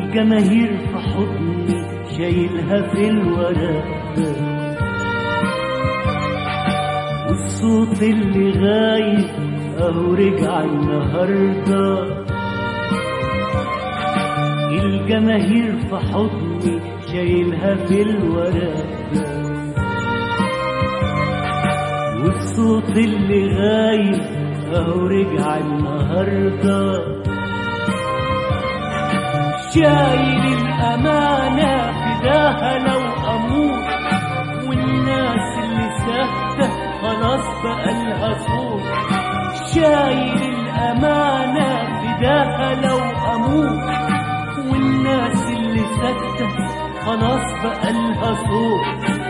والجماهير في حضني شايلها في الورق والصوت اللي غايب اهو رجع النهارده الجماهير في حضني شايلها في الورق والصوت اللي غايب اهو رجع النهارده شايل الامانه فداها لو اموت والناس اللي ساكته خلاص بقى لها صوت شايل الامانه فداها لو اموت والناس اللي ساكته خلاص بقى لها صوت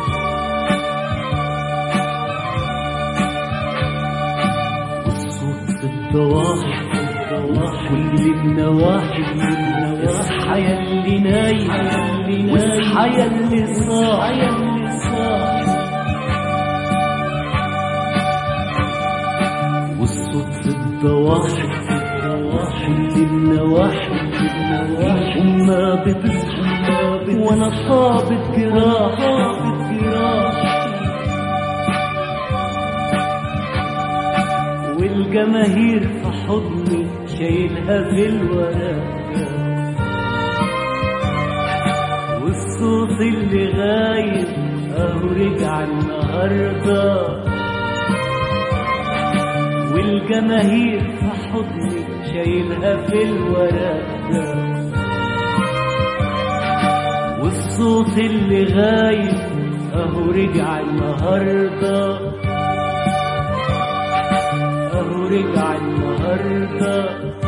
الصوت في الضواحي كل النواحي اصحى يا اللي نايم واصحى يا اللي صاحي والصوت في الضواحي كل النواحي وما بتصحى وانا صابت جراح صابت جراح والجماهير في حضني شايلها في الورق والصوت اللي غايب اهو رجع النهارده والجماهير في حضني شايلها في الورق والصوت اللي غايب اهو رجع النهارده اهو رجع النهارده